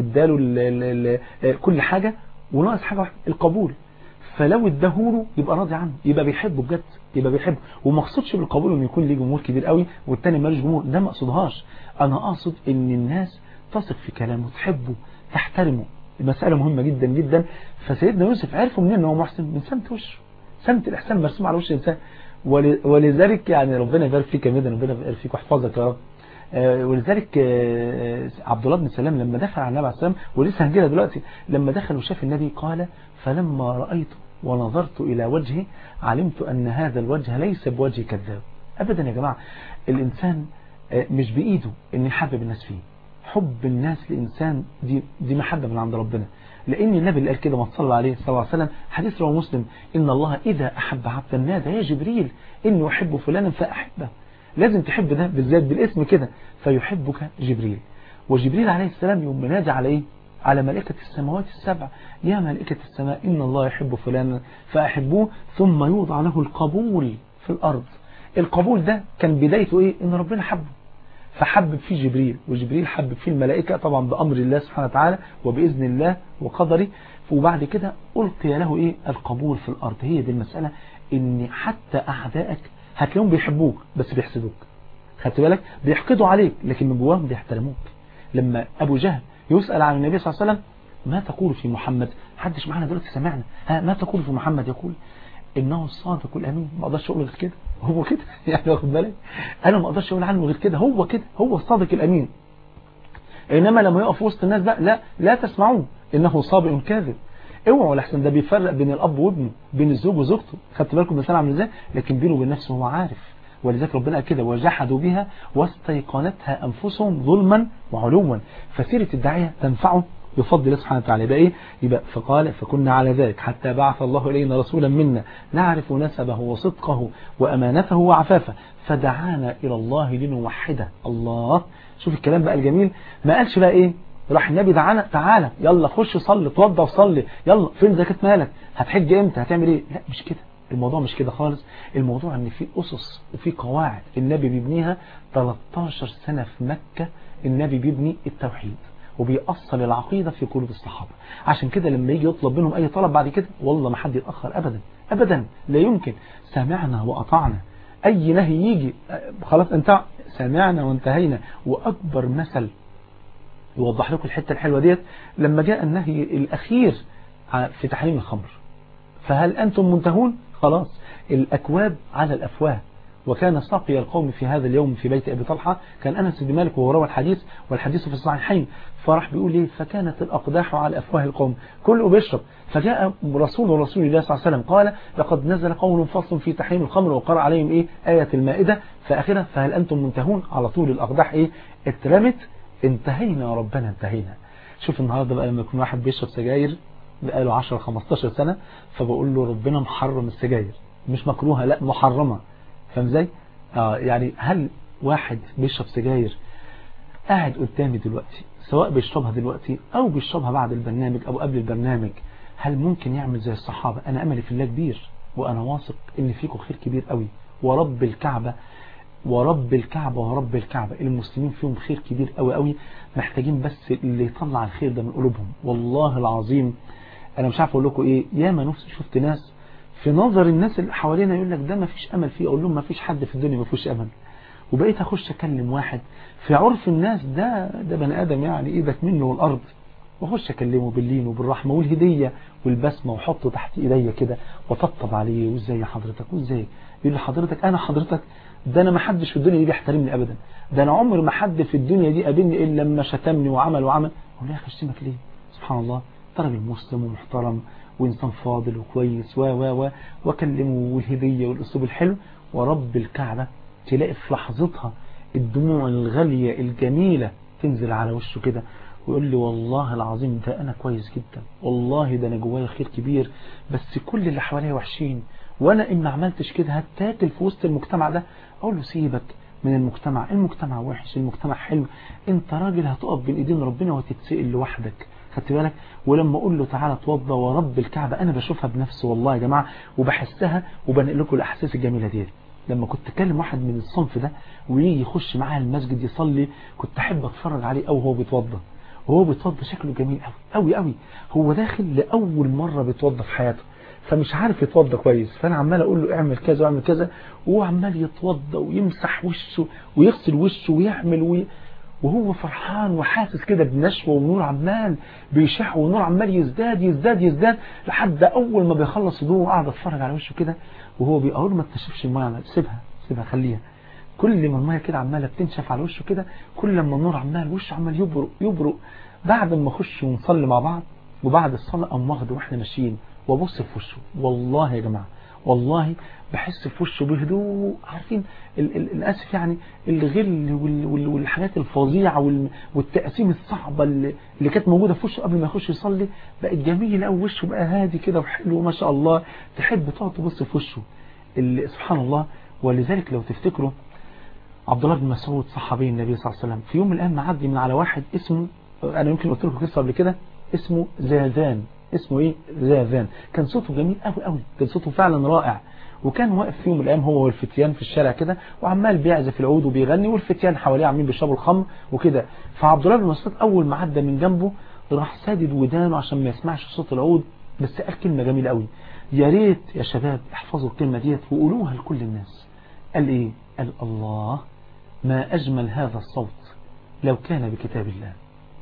واداله كل حاجة وناقص حاجة واحدة القبول فلو اداهوله يبقى راضي عنه يبقى بيحبه بجد يبقى بيحبه وما اقصدش بالقبول انه يكون ليه جمهور كبير قوي والتاني مالوش جمهور ده ما اقصدهاش انا اقصد ان الناس تثق في كلامه تحبه تحترمه المسألة مهمة جدا جدا فسيدنا يوسف عرفوا منين ان هو محسن من سمت وشه سمة الإحسان مرسوم على وش الإنسان ول- ولذلك يعني ربنا يبارك فيك يا مدن ربنا يبارك فيك ويحفظك يا رب آه، ولذلك آه، عبد الله بن سلام لما دخل على النبي عليه السلام ولسه هنجيلها دلوقتي لما دخل وشاف النبي قال فلما رأيته ونظرت إلى وجهه علمت أن هذا الوجه ليس بوجه كذاب أبدا يا جماعة الإنسان آه، مش بإيده أن يحبب الناس فيه حب الناس لإنسان دي, دي محبة من عند ربنا لأن النبي اللي قال كده ما صلى عليه صلى الله عليه وسلم حديث رواه مسلم إن الله إذا أحب عبدا نادى يا جبريل إني أحب فلانا فأحبه لازم تحب ده بالذات بالاسم كده فيحبك جبريل وجبريل عليه السلام يوم منادي على إيه على ملائكة السماوات السبع يا ملائكة السماء إن الله يحب فلانا فأحبوه ثم يوضع له القبول في الأرض القبول ده كان بدايته إيه إن ربنا حبه فحبب فيه جبريل وجبريل حبب فيه الملائكة طبعا بأمر الله سبحانه وتعالى وبإذن الله وقدره وبعد كده ألقي له إيه القبول في الأرض هي دي المسألة إن حتى أعدائك هتلاقيهم بيحبوك بس بيحسدوك خدت بالك بيحقدوا عليك لكن من جواهم بيحترموك لما أبو جهل يسأل عن النبي صلى الله عليه وسلم ما تقول في محمد حدش معنا دلوقتي سمعنا ها ما تقول في محمد يقول انه الصادق الامين ما اقدرش اقول غير كده هو كده يعني واخد بالك انا ما اقدرش اقول عنه غير كده هو كده هو الصادق الامين انما لما يقف وسط الناس بقى لا لا تسمعوه انه صابئ كاذب اوعوا لحسن ده بيفرق بين الاب وابنه بين الزوج وزوجته خدت بالكم مثلا عامل ازاي لكن بينه وبين نفسه هو عارف ولذلك ربنا قال كده وجحدوا بها واستيقنتها انفسهم ظلما وعلوا فسيره الداعيه تنفعه بفضل الله سبحانه وتعالى يبقى ايه يبقى فقال فكنا على ذلك حتى بعث الله الينا رسولا منا نعرف نسبه وصدقه وامانته وعفافه فدعانا الى الله لنوحده الله شوف الكلام بقى الجميل ما قالش بقى ايه راح النبي دعانا تعالى يلا خش صلي اتوضى وصلي يلا فين زكاه مالك هتحج امتى هتعمل ايه لا مش كده الموضوع مش كده خالص الموضوع ان في اسس وفي قواعد النبي بيبنيها 13 سنة في مكة النبي بيبني التوحيد وبيأصل العقيدة في قلوب الصحابة عشان كده لما يجي يطلب منهم اي طلب بعد كده والله ما حد يتأخر ابدا ابدا لا يمكن سمعنا وأطعنا اي نهي يجي خلاص انت سمعنا وانتهينا واكبر مثل يوضح لكم الحتة الحلوة ديت لما جاء النهي الاخير في تحريم الخمر فهل أنتم منتهون خلاص الأكواب على الأفواه وكان ساقي القوم في هذا اليوم في بيت أبي طلحة كان أنس بن مالك وهو روى الحديث والحديث في الصحيحين فرح بيقول ليه فكانت الأقداح على أفواه القوم كله بيشرب فجاء رسول رسول الله صلى الله عليه وسلم قال لقد نزل قول فصل في تحريم الخمر وقرأ عليهم إيه آية المائدة فآخرة فهل أنتم منتهون على طول الأقداح إيه اترمت انتهينا يا ربنا انتهينا شوف النهاردة بقى لما يكون واحد بيشرب سجاير بقاله 10 15 سنة فبقول له ربنا محرم السجاير مش مكروهة لا محرمة فاهم ازاي آه يعني هل واحد بيشرب سجاير قاعد قدامي دلوقتي سواء بيشربها دلوقتي او بيشربها بعد البرنامج او قبل البرنامج هل ممكن يعمل زي الصحابة انا املي في الله كبير وانا واثق ان فيكم خير كبير قوي ورب الكعبة ورب الكعبة ورب الكعبة المسلمين فيهم خير كبير قوي قوي محتاجين بس اللي يطلع الخير ده من قلوبهم والله العظيم انا مش عارف اقول لكم ايه ياما نفسي شفت ناس في نظر الناس اللي حوالينا يقول لك ده ما فيش امل فيه اقول لهم ما فيش حد في الدنيا ما فيهوش امل وبقيت اخش اكلم واحد في عرف الناس ده ده بني ادم يعني ايدك منه والارض واخش اكلمه باللين وبالرحمه والهديه والبسمه واحطه تحت ايديا كده واطبطب عليه وازاي حضرتك وازاي يقول لي حضرتك انا حضرتك ده انا ما حدش في الدنيا دي بيحترمني ابدا ده انا عمر ما حد في الدنيا دي قابلني الا لما شتمني وعمل وعمل اقول له يا اخي اشتمك ليه سبحان الله ترى مسلم ومحترم وإنسان فاضل وكويس و و و وكلمه والهدية والأسلوب الحلو ورب الكعبة تلاقي في لحظتها الدموع الغالية الجميلة تنزل على وشه كده ويقول لي والله العظيم ده أنا كويس جدا والله ده أنا جوايا خير كبير بس كل اللي حواليا وحشين وأنا إن ما عملتش كده هتاكل في وسط المجتمع ده أقول له سيبك من المجتمع المجتمع وحش المجتمع حلو انت راجل هتقف بين ايدين ربنا وتتسئل لوحدك خدت بالك ولما اقول له تعالى اتوضى ورب الكعبة انا بشوفها بنفسي والله يا جماعة وبحسها وبنقل لكم الاحاسيس الجميلة دي لما كنت اكلم واحد من الصنف ده ويجي يخش معايا المسجد يصلي كنت احب اتفرج عليه او هو بيتوضى وهو بيتوضى شكله جميل قوي قوي قوي هو داخل لاول مرة بيتوضى في حياته فمش عارف يتوضى كويس فانا عمال اقول له اعمل كذا واعمل كذا وهو عمال يتوضى ويمسح وشه ويغسل وشه ويعمل وي... وهو فرحان وحاسس كده بنشوة ونور عمال بيشع ونور عمال يزداد يزداد يزداد لحد أول ما بيخلص هدوء وقعد اتفرج على وشه كده وهو بيقول ما تنشفش المية سيبها سيبها خليها كل ما المية كده عمالة بتنشف على وشه كده كل ما النور عمال وشه عمال يبرق يبرق بعد ما نخش ونصلي مع بعض وبعد الصلاة قام واخده واحنا ماشيين وابص في وشه والله يا جماعة والله بحس في وشه بهدوء عارفين ال ال الاسف يعني الغل وال وال والحاجات الفظيعه وال والتقسيم الصعبه اللي, اللي كانت موجوده في وشه قبل ما يخش يصلي بقت جميله قوي وشه بقى هادي كده وحلو ما شاء الله تحب تقعد تبص في وشه سبحان الله ولذلك لو تفتكروا عبد الله بن مسعود صحابي النبي صلى الله عليه وسلم في يوم من الايام معدي من على واحد اسمه انا يمكن قلت لكم قصه قبل كده اسمه زاذان اسمه ايه زاذان كان صوته جميل قوي قوي كان صوته فعلا رائع وكان واقف في يوم من الايام هو والفتيان في الشارع كده وعمال بيعزف العود وبيغني والفتيان حواليه عاملين بيشربوا الخمر وكده فعبد الله بن مسعود اول ما عدى من جنبه راح سادد ودانه عشان ما يسمعش صوت العود بس قال كلمه جميله قوي يا ريت يا شباب احفظوا الكلمه ديت وقولوها لكل الناس قال ايه قال الله ما اجمل هذا الصوت لو كان بكتاب الله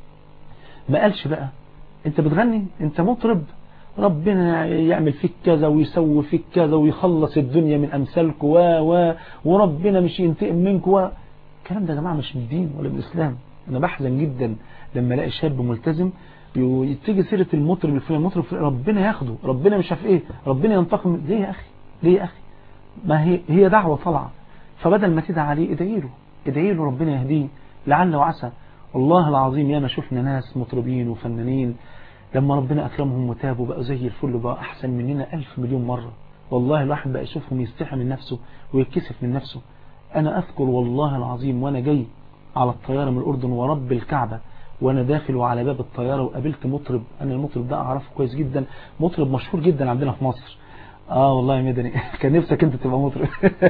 ما قالش بقى انت بتغني انت مطرب ربنا يعمل فيك كذا ويسوي فيك كذا ويخلص الدنيا من أمثالك و و وربنا مش ينتقم منك و الكلام ده يا جماعة مش من الدين ولا من الإسلام أنا بحزن جدا لما الاقي شاب ملتزم تيجي سيرة المطرب الفلاني المطرب الفلاني ربنا ياخده ربنا مش عارف ايه ربنا ينتقم ليه يا أخي ليه يا أخي ما هي هي دعوة طالعة فبدل ما تدعي عليه ادعي له ادعي له ربنا يهديه لعل وعسى والله العظيم ياما شفنا ناس مطربين وفنانين لما ربنا أكرمهم وتابوا بقوا زي الفل بقى أحسن مننا ألف مليون مرة والله الواحد بقى يشوفهم يستحي من نفسه ويتكسف من نفسه أنا أذكر والله العظيم وأنا جاي على الطيارة من الأردن ورب الكعبة وأنا داخل وعلى باب الطيارة وقابلت مطرب أنا المطرب ده أعرفه كويس جدا مطرب مشهور جدا عندنا في مصر آه والله يا مدني كان نفسك أنت تبقى مطرب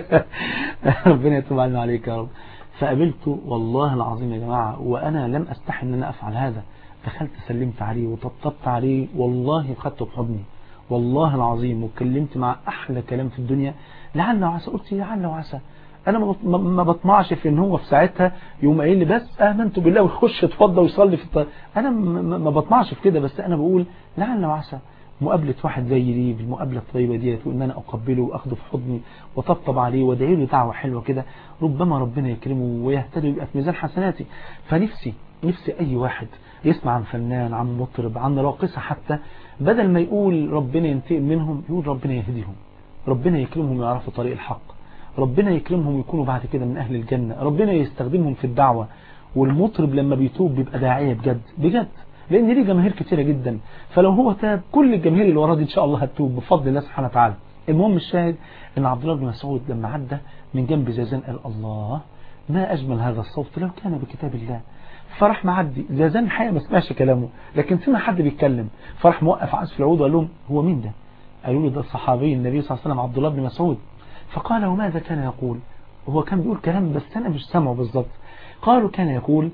ربنا يتوب علينا عليك يا رب فقابلته والله العظيم يا جماعة وأنا لم أستحي أن أنا أفعل هذا دخلت سلمت عليه وطبطبت عليه والله خدته بحضني والله العظيم واتكلمت مع أحلى كلام في الدنيا لعل وعسى قلت لعل وعسى أنا ما بطمعش في إن هو في ساعتها يوم قايل لي بس آمنت بالله ويخش يتفضى ويصلي في الطريق أنا ما بطمعش في كده بس أنا بقول لعل وعسى مقابلة واحد زي دي بالمقابلة الطيبة ديت وإن أنا أقبله وأخده في حضني وطبطب عليه وادعي له دعوة حلوة كده ربما ربنا يكرمه ويهتدي ويبقى في ميزان حسناتي فنفسي نفسي أي واحد يسمع عن فنان عن مطرب عن راقصة حتى بدل ما يقول ربنا ينتقم منهم يقول ربنا يهديهم ربنا يكرمهم ويعرفوا طريق الحق ربنا يكرمهم ويكونوا بعد كده من أهل الجنة ربنا يستخدمهم في الدعوة والمطرب لما بيتوب بيبقى داعية بجد بجد لأن ليه جماهير كتيرة جدا فلو هو تاب كل الجماهير اللي وراه دي إن شاء الله هتتوب بفضل الله سبحانه وتعالى المهم الشاهد ان عبد الله بن مسعود لما عدى من جنب زازان قال الله ما أجمل هذا الصوت لو كان بكتاب الله فرح معدي زازان الحقيقة ما سمعش كلامه لكن سمع حد بيتكلم فرح موقف عزف العود وقال لهم هو مين ده قالوا له ده الصحابي النبي صلى الله عليه وسلم عبد الله بن مسعود فقال وماذا كان يقول هو كان بيقول كلام بس أنا مش سامعه بالظبط قالوا كان يقول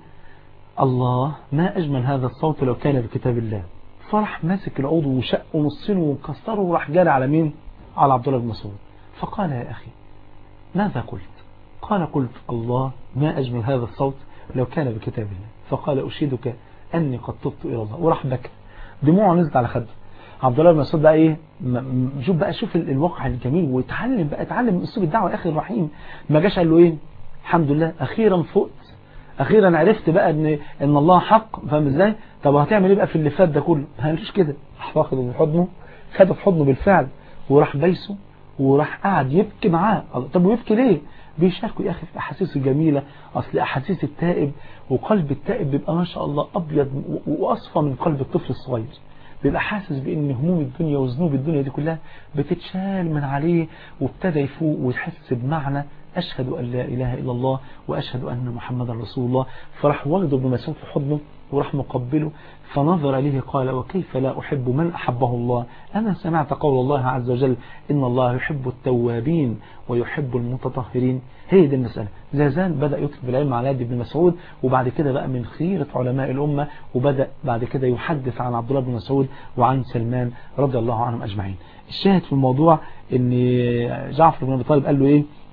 الله ما أجمل هذا الصوت لو كان بكتاب الله فرح ماسك العود وشق نصين وكسره وراح جاري على مين على عبد الله بن مسعود فقال يا أخي ماذا قلت قال قلت الله ما أجمل هذا الصوت لو كان بكتاب الله فقال أشهدك أني قد تبت إلى الله وراح بكى دموعه نزلت على خده عبد الله بن مسعود بقى ايه شوف بقى شوف الواقع الجميل ويتعلم بقى اتعلم من اسلوب الدعوه يا اخي الرحيم ما جاش قال له ايه الحمد لله اخيرا فقت اخيرا عرفت بقى ان ان الله حق فاهم ازاي طب هتعمل ايه بقى في اللي فات ده كله ما قالوش كده راح واخده في حضنه خده في حضنه بالفعل وراح بايسه وراح قاعد يبكي معاه طب ويبكي ليه بيشاركوا يا أخي في أحاسيس الجميلة أصل أحاسيس التائب وقلب التائب بيبقى ما شاء الله أبيض وأصفى من قلب الطفل الصغير بيبقى حاسس بأن هموم الدنيا وذنوب الدنيا دي كلها بتتشال من عليه وابتدى يفوق ويحس بمعنى أشهد أن لا إله إلا الله وأشهد أن محمد رسول الله فراح واخده ابن مسعود في حضنه وراح مقبله فنظر إليه قال وكيف لا أحب من أحبه الله أنا سمعت قول الله عز وجل إن الله يحب التوابين ويحب المتطهرين هي دي المسألة زازان بدأ يطلب العلم على يد ابن مسعود وبعد كده بقى من خيرة علماء الأمة وبدأ بعد كده يحدث عن عبد الله بن مسعود وعن سلمان رضي الله عنهم أجمعين الشاهد في الموضوع ان جعفر بن أبي طالب قال له إيه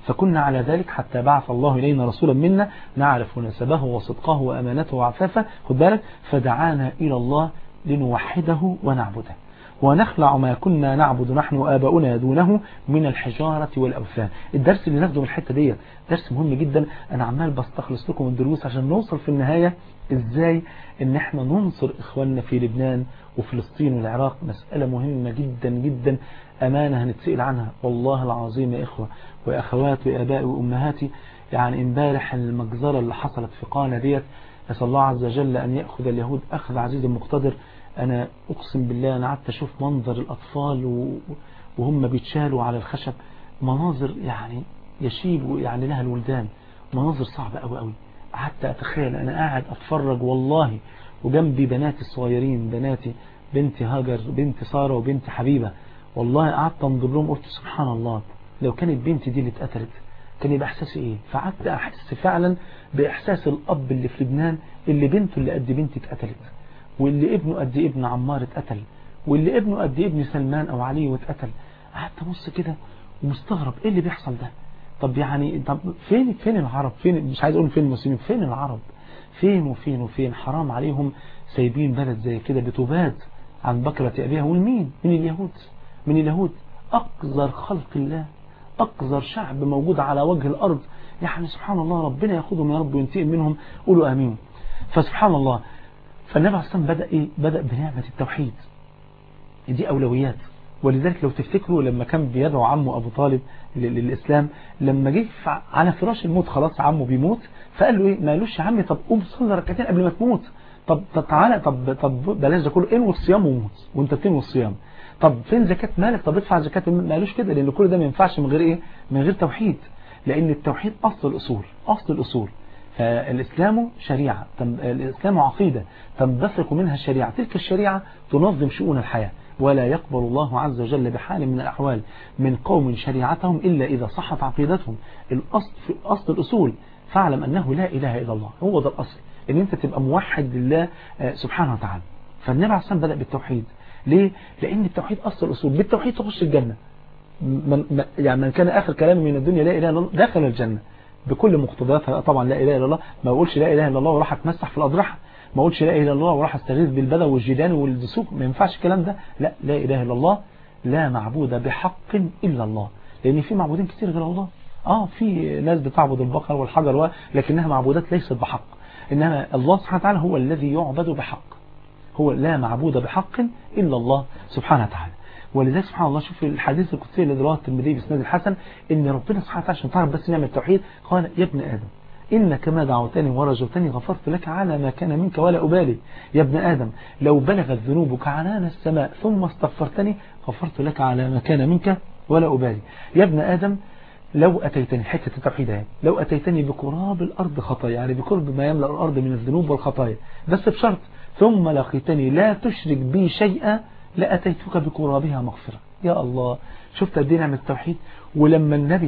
فكنا على ذلك حتى بعث الله إلينا رسولا منا نعرف نسبه وصدقه وأمانته وعفافه خد بالك فدعانا إلى الله لنوحده ونعبده ونخلع ما كنا نعبد نحن وآباؤنا دونه من الحجارة والأوثان الدرس اللي ناخده من الحتة دي درس مهم جدا أنا عمال بستخلص لكم الدروس عشان نوصل في النهاية إزاي إن احنا ننصر إخواننا في لبنان وفلسطين والعراق مسألة مهمة جدا جدا أمانة هنتسئل عنها والله العظيم يا إخوة وأخواتي وآبائي وأمهاتي يعني امبارح المجزرة اللي حصلت في قانا ديت نسأل الله عز وجل أن يأخذ اليهود أخذ عزيز مقتدر أنا أقسم بالله أنا قعدت أشوف منظر الأطفال وهم بيتشالوا على الخشب مناظر يعني يشيب يعني لها الولدان مناظر صعبة أوي أوي قعدت أتخيل أنا قاعد أتفرج والله وجنبي بناتي الصغيرين بناتي بنتي هاجر بنتي سارة وبنتي حبيبة والله قعدت انظر لهم قلت سبحان الله لو كانت بنتي دي اللي اتقتلت كان يبقى احساسي ايه فقعدت احس فعلا باحساس الاب اللي في لبنان اللي بنته اللي قد بنتي اتقتلت واللي ابنه قد ابن عمار اتقتل واللي ابنه قد ابن سلمان او علي واتقتل قعدت ابص كده ومستغرب ايه اللي بيحصل ده طب يعني طب فين فين العرب فين مش عايز اقول فين المسلمين فين العرب فين وفين وفين حرام عليهم سايبين بلد زي كده بتباد عن بكرة أبيها والمين من اليهود من اليهود أقذر خلق الله أقذر شعب موجود على وجه الأرض يعني سبحان الله ربنا ياخدهم يا رب وينتقم منهم قولوا آمين فسبحان الله فالنبي عليه الصلاة بدأ إيه بدأ بنعمة التوحيد دي أولويات ولذلك لو تفتكروا لما كان بيدعو عمه أبو طالب للإسلام لما جه على فراش الموت خلاص عمه بيموت فقال له إيه ما قالوش يا عمي طب قوم صلي ركعتين قبل ما تموت طب طب تعالى طب طب بلاش ده كله انوي الصيام وموت وانت بتنوي الصيام طب فين زكاة مالك طب ادفع زكاة ما قالوش كده لان كل ده ما ينفعش من غير ايه من غير توحيد لان التوحيد اصل الاصول اصل الاصول فالاسلام شريعة الاسلام عقيدة تنبثق منها الشريعة تلك الشريعة تنظم شؤون الحياة ولا يقبل الله عز وجل بحال من الأحوال من قوم شريعتهم إلا إذا صحت عقيدتهم الأصل في أصل الأصول فاعلم أنه لا إله إلا الله هو ده الأصل ان انت تبقى موحد لله سبحانه وتعالى فالنبي عليه الصلاه بدأ بالتوحيد ليه لان التوحيد اصل الاصول بالتوحيد تخش الجنه من يعني من كان اخر كلام من الدنيا لا اله الا الله دخل الجنه بكل مقتضياتها طبعا لا اله الا الله ما اقولش لا اله الا الله وراح اتمسح في الاضرحه ما اقولش لا اله الا الله وراح استغيث بالبدو والجيدان والدسوق ما ينفعش الكلام ده لا لا اله الا الله لا معبود بحق الا الله لان في معبودين كتير غير الله اه في ناس بتعبد البقر والحجر لكنها معبودات ليست بحق إنما الله سبحانه وتعالى هو الذي يعبد بحق هو لا معبود بحق إلا الله سبحانه وتعالى ولذلك سبحان الله شوف الحديث القدسي الذي رواه الترمذي باسناد الحسن ان ربنا سبحانه وتعالى عشان تعرف بس نعمه التوحيد قال يا ابن ادم انك ما دعوتني ورجوتني غفرت لك على ما كان منك ولا ابالي يا ابن ادم لو بلغت ذنوبك عنان السماء ثم استغفرتني غفرت لك على ما كان منك ولا ابالي يا ابن ادم لو أتيتني حتة التوحيد اهي لو أتيتني بقراب الأرض خطايا يعني بقرب ما يملأ الأرض من الذنوب والخطايا بس بشرط ثم لقيتني لا تشرك بي شيئا لأتيتك بقرابها مغفرة يا الله شفت قد ايه نعمة التوحيد ولما النبي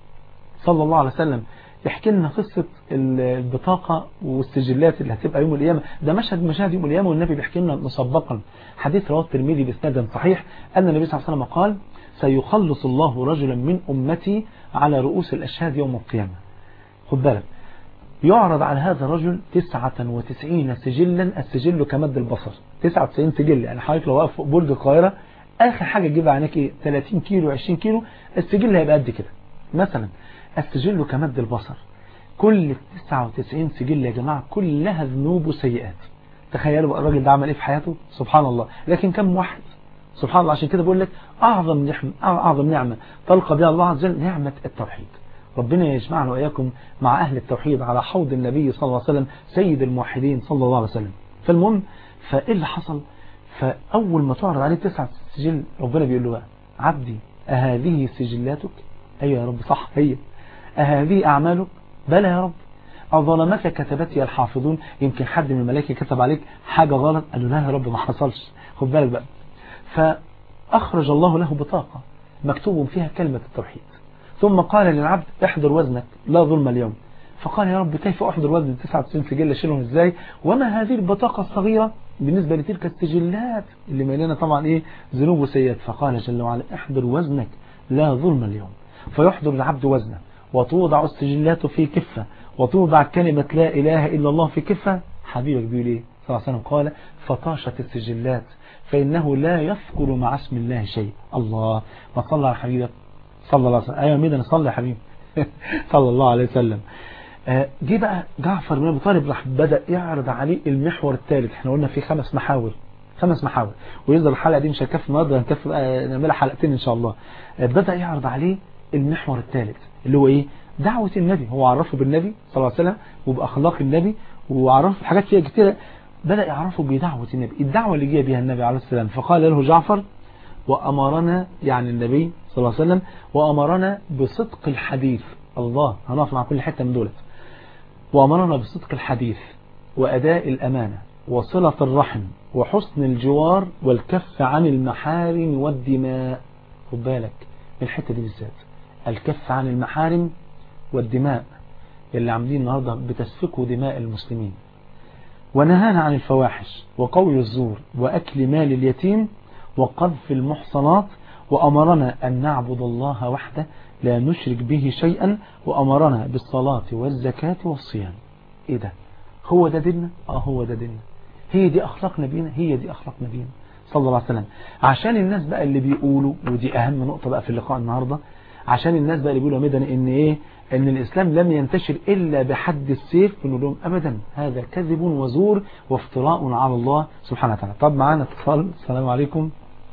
صلى الله عليه وسلم يحكي لنا قصة البطاقة والسجلات اللي هتبقى يوم القيامة ده مشهد مشاهد يوم القيامة والنبي بيحكي لنا مسبقا حديث رواه الترمذي بإسناد صحيح أن النبي صلى الله عليه وسلم قال سيخلص الله رجلا من أمتي على رؤوس الأشهاد يوم القيامة خد بالك يعرض على هذا الرجل 99 سجلا السجل كمد البصر 99 سجل يعني حضرتك لو واقف فوق برج القاهرة آخر حاجة تجيب عينيك ايه 30 كيلو 20 كيلو السجل هيبقى قد كده مثلا السجل كمد البصر كل 99 سجل يا جماعة كلها ذنوب وسيئات تخيلوا بقى الراجل ده عمل ايه في حياته سبحان الله لكن كم واحد سبحان الله عشان كده بقول لك أعظم نعمة أعظم نعمة تلقى بها الله عز وجل نعمة التوحيد ربنا يجمعنا وإياكم مع أهل التوحيد على حوض النبي صلى الله عليه وسلم سيد الموحدين صلى الله عليه وسلم فالمهم فإيه اللي حصل فأول ما تعرض عليه تسعة سجل ربنا بيقول له بقى عبدي أهذه سجلاتك أيوة يا رب صح هي أهذه أعمالك بلى يا رب أظلمك كتبتي الحافظون يمكن حد من الملائكة كتب عليك حاجة غلط قال له لا يا رب ما حصلش خد بالك بقى فأخرج الله له بطاقة مكتوب فيها كلمة التوحيد ثم قال للعبد احضر وزنك لا ظلم اليوم فقال يا رب كيف أحضر وزن 99 سجل أشيلهم إزاي وما هذه البطاقة الصغيرة بالنسبة لتلك السجلات اللي مليانة طبعا إيه ذنوب وسيئات فقال جل وعلا احضر وزنك لا ظلم اليوم فيحضر العبد وزنه وتوضع السجلات في كفة وتوضع كلمة لا إله إلا الله في كفة حبيبك بيقول إيه صلى الله عليه وسلم قال فطاشت السجلات فإنه لا يذكر مع اسم الله شيء الله ما صلى على حبيبك صلى الله عليه وسلم أيوة ميدا نصلي يا حبيبي صلى الله عليه وسلم آه، جه بقى جعفر بن ابي طالب راح بدأ يعرض عليه المحور الثالث احنا قلنا في خمس محاور خمس محاور ويفضل الحلقة دي مش هتكفي النهارده هنكفي بقى نعملها حلقتين ان شاء الله آه، بدأ يعرض عليه المحور الثالث اللي هو ايه دعوة النبي هو عرفه بالنبي صلى الله عليه وسلم وبأخلاق النبي وعرفه حاجات فيها كتير بدأ يعرفه بدعوة النبي الدعوة اللي جاء بها النبي عليه السلام فقال له جعفر وأمرنا يعني النبي صلى الله عليه وسلم وأمرنا بصدق الحديث الله هنقف مع كل حتة من دولت وأمرنا بصدق الحديث وأداء الأمانة وصلة الرحم وحسن الجوار والكف عن المحارم والدماء خد بالك من الحتة دي بالذات الكف عن المحارم والدماء اللي عاملين النهاردة بتسفكوا دماء المسلمين ونهانا عن الفواحش وقول الزور وأكل مال اليتيم وقذف المحصنات وأمرنا أن نعبد الله وحده لا نشرك به شيئا وأمرنا بالصلاة والزكاة والصيام إيه ده هو ده ديننا آه هو ده ديننا هي دي أخلاق نبينا هي دي أخلاق نبينا صلى الله عليه وسلم عشان الناس بقى اللي بيقولوا ودي أهم نقطة بقى في اللقاء النهاردة عشان الناس بقى اللي بيقولوا مدن إن إيه ان الاسلام لم ينتشر الا بحد السيف بنقول لهم ابدا هذا كذب وزور وافتراء على الله سبحانه وتعالى طب معانا اتصال السلام عليكم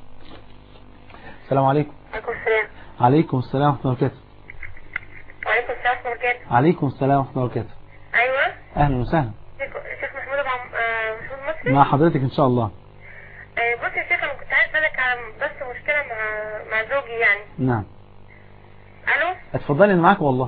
السلام عليكم عليكم السلام عليكم السلام ورحمه الله وبركاته وعليكم السلام ورحمة الله وبركاته عليكم السلام ورحمه الله وبركاته أيوة اهلا وسهلا شيخ شيخ محمود أبو عم- آه، محمود مصري مع حضرتك ان شاء الله آه، بص يا شيخ أنا كنت عايز أسألك عن بس مشكلة مع مع زوجي يعني نعم ألو اتفضلي انا معاك والله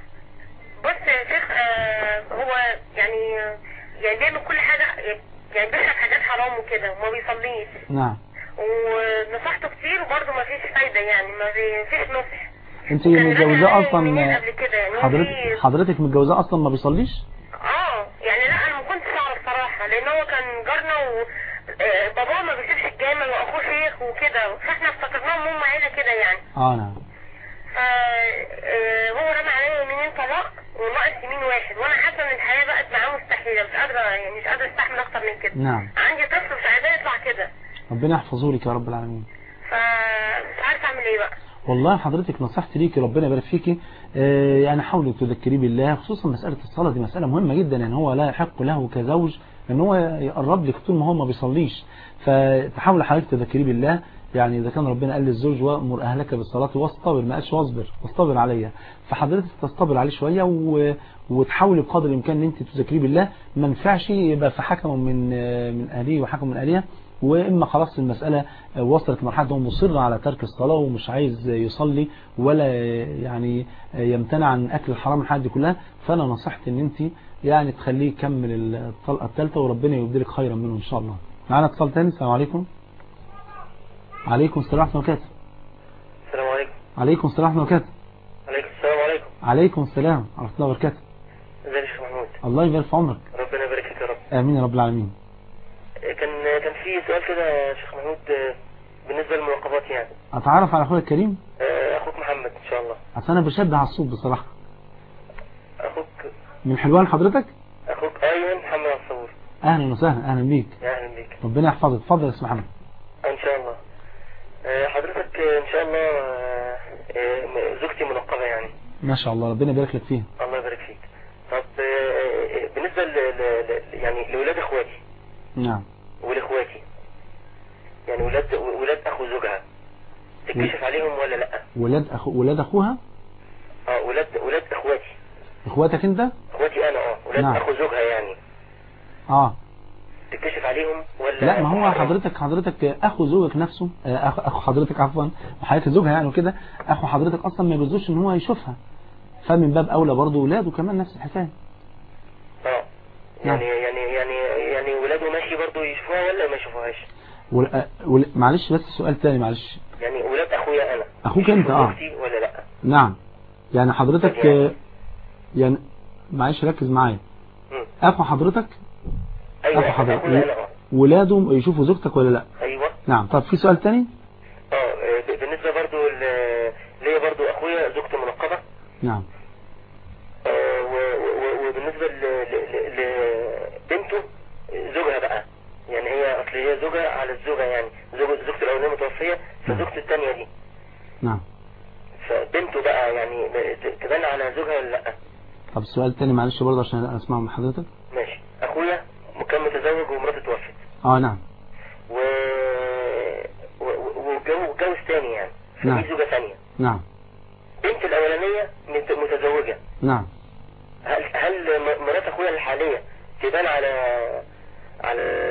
بص يا شيخ آه، هو يعني يعني بيعمل كل حاجة يعني بيشرب حاجات حرام وكده وما بيصليش نعم ونصحته كتير وبرضه ما فيش فايدة يعني ما فيش نصح انت كان راجع متجوزاه عليا اصلا يومين قبل كده يعني حضرتك في- حضرتك متجوزاه اصلا ما بيصليش اه يعني لا انا ما كنتش اعرف صراحة لان هو كان جارنا و آه، باباه ما بيسيبش الجامع واخوه شيخ وكده فاحنا افتكرناهم هم عيلة كده يعني اه نعم ف آه، هو رمى عليا يمينين طلاق وناقص يمين واحد وانا حاسه ان الحياه بقت معاه مستحيله مش قادره يعني مش قادره استحمل اكتر من كده نعم عندي طفل مش عايزاه يطلع كده ربنا يحفظه لك يا رب العالمين فمش عارفه اعمل ايه بقى والله حضرتك نصيحتي ليكي ربنا يبارك فيكي آه، يعني حاولي تذكريه بالله خصوصا مسألة الصلاة دي مسألة مهمة جدا يعني هو لا يحق له كزوج ان هو يقرب لك طول ما هو ما بيصليش فتحاول حضرتك تذكريه بالله يعني اذا كان ربنا قال للزوج وامر اهلك بالصلاة واصطبر ما قالش واصبر واصطبر عليها فحضرتك تستبر عليه شوية و... وتحاولي بقدر الامكان ان انت تذكريه بالله ما ينفعش يبقى في حكم من آه، من اهليه وحكم من اهلها واما خلاص المسألة وصلت لمرحلة هو مصر على ترك الصلاة ومش عايز يصلي ولا يعني يمتنع عن اكل الحرام الحاجات دي كلها فانا نصحت ان انت يعني تخليه يكمل الطلقة الثالثة وربنا يبدلك خيرا منه ان شاء الله معانا اتصال تاني السلام عليكم عليكم السلام ورحمة الله وبركاته السلام عليكم عليكم السلام ورحمة الله وبركاته عليكم السلام عليكم عليكم السلام ورحمة الله وبركاته ازيك يا شيخ محمود الله يبارك في عمرك ربنا يبارك فيك يا رب امين يا رب العالمين كان كان في سؤال كده يا شيخ محمود آه، بالنسبه للمراقبات يعني اتعرف على اخويا الكريم آه، اخوك محمد ان شاء الله اصل انا بشبه على الصوت بصراحة اخوك من حلوان حضرتك اخوك ايمن محمد الصبور اهلا وسهلا اهلا بيك يا اهلا بيك ربنا يحفظك اتفضل يا استاذ محمد ان شاء الله آه، حضرتك آه، ان شاء الله آه، آه، زوجتي منقبه يعني ما شاء الله ربنا يبارك لك فيها الله يبارك فيك طب آه، آه، بالنسبه ل... ل... ل... يعني لاولاد اخواتي نعم ولاخواتي يعني ولاد ولاد اخو زوجها تكشف عليهم ولا لا ولاد أخو ولاد اخوها اه ولاد ولاد اخواتي اخواتك انت اخواتي انا اه ولاد نعم. اخو زوجها يعني اه تكشف عليهم ولا لا ما هو حضرتك حضرتك اخو زوجك نفسه آه، اخو اخو حضرتك عفوا وحضرتك زوجها يعني وكده اخو حضرتك اصلا ما يجوزوش ان هو يشوفها فمن باب اولى برضه ولاده كمان نفس الحكايه اه نعم. يعني يعني يعني يعني ولاده ماشي برضو يشوفوها ولا ما يشوفوهاش ول... آه، ول... معلش بس سؤال تاني معلش يعني ولاد اخويا انا أخوك أنت، يشوفوا آه. زوجتي ولا لا نعم يعني حضرتك يعني- آه، يعني معلش ركز معايا مم. اخو حضرتك ايوه أخو حضرتك اخويا انا اه ولاده يشوفوا زوجتك ولا لا ايوه نعم طب في سؤال تاني اه ب- بالنسبه برضو ل- ليا برضو اخويا زوجته منقبه نعم زوجها بقى يعني هي اصل هي زوجها على الزوجة يعني زوجة زوجته الاولانية متوفية فزوجته الثانية دي نعم فبنته بقى يعني ت- تبان على زوجها ولا لا طب السؤال التاني معلش برضه عشان اسمعه من حضرتك ماشي اخويا كان متزوج ومراته توفت اه نعم و و- و- واتجوز واتجوز تاني يعني نعم. في زوجة ثانية نعم بنت الاولانية مت- متزوجة نعم هل هل م- مرات اخويا الحالية تبان على على